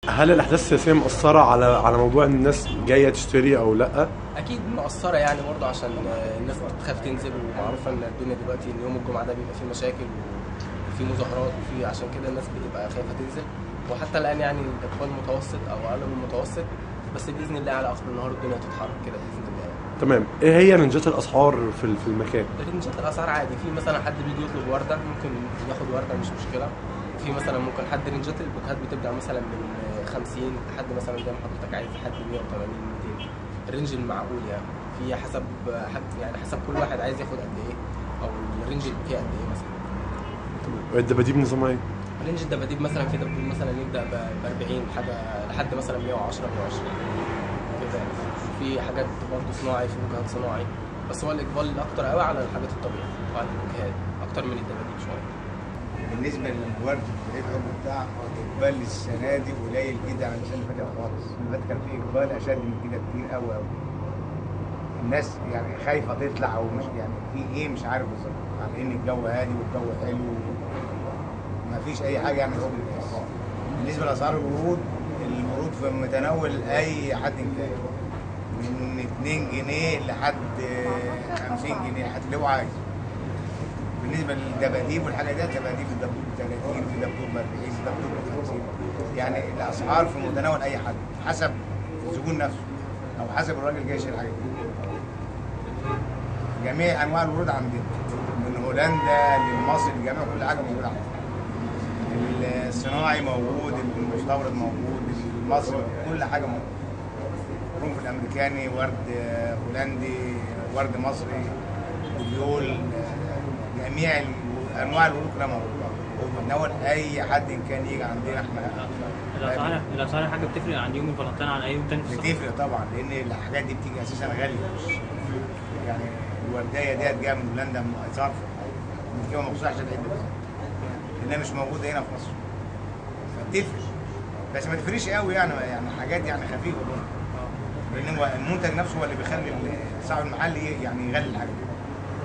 هل الاحداث السياسيه مأثره على على موضوع ان الناس جايه تشتري او لا اكيد مؤثره يعني برضه عشان الناس بتخاف تنزل ومعروفه ان الدنيا دلوقتي ان يوم الجمعه ده بيبقى فيه مشاكل وفي مظاهرات وفي عشان كده الناس بتبقى خايفه تنزل وحتى الان يعني الاقبال متوسط او اقل من المتوسط بس باذن الله على اخر النهار الدنيا تتحرك كده باذن الله تمام ايه هي رنجات الاسعار في ال- في المكان رينجات الاسعار عادي في مثلا حد بيجي يطلب ورده ممكن ياخد ورده مش مشكله في مثلا ممكن حد رينجات البوكات بتبدا مثلا من 50 لحد مثلا زي ما حضرتك عايز لحد 180 200 الرينج المعقول يعني في حسب حد يعني حسب كل واحد عايز ياخد قد ايه او الرينج اللي فيه قد ايه مثلا الدباديب نظامها ايه رينج الدباديب مثلا في دبدوب مثلا يبدا ب 40 حاجه لحد مثلا 110 120 كده في حاجات برضه صناعي في بوكات صناعي بس هو الاقبال الاكتر قوي على الحاجات الطبيعيه وعلى البوكات اكتر من الدباديب شويه بالنسبه للورد والهيب بتاع الاقبال السنه دي قليل جدا عن السنه اللي فاتت خالص اللي فاتت كان في اقبال اشد من كده كتير قوي قوي الناس يعني خايفه تطلع او مش يعني في ايه مش عارف بالظبط على ان الجو هادي والجو حلو ما فيش اي حاجه يعني تقول الناس بالنسبه لاسعار الورود الورود في متناول اي حد كان من 2 جنيه لحد 50 جنيه لحد اللي هو عايزه بالنسبه للدباديب والحاجه دي دباديب الدبدوب ب 30 في دبدوب ب 40 في دبدوب ب 50 يعني الاسعار في متناول اي حد حسب الزبون نفسه او حسب الراجل جاي يشتري حاجه جميع انواع الورود عندنا من هولندا لمصر لجميع كل حاجه موجوده عندنا الصناعي موجود المستورد موجود المصري كل حاجه موجوده الرنف الامريكاني ورد هولندي ورد مصري فيول جميع انواع الورود كلها موجوده وبنتناول اي حد إن كان يجي عندنا احنا الاسعار الاسعار حاجه بتفرق عن يوم الفلنطين عن اي يوم تاني في السنة؟ بتفرق طبعا لان الحاجات دي بتيجي اساسا غاليه مش يعني الورديه ديت جايه من هولندا من صرف بتجيبها مخصوص عشان العيد بس لانها مش موجوده هنا في مصر فبتفرق بس ما تفرقش قوي يعني يعني حاجات يعني خفيفه برضه لان هو المنتج نفسه هو اللي بيخلي صاحب المحل يعني يغلي الحاجه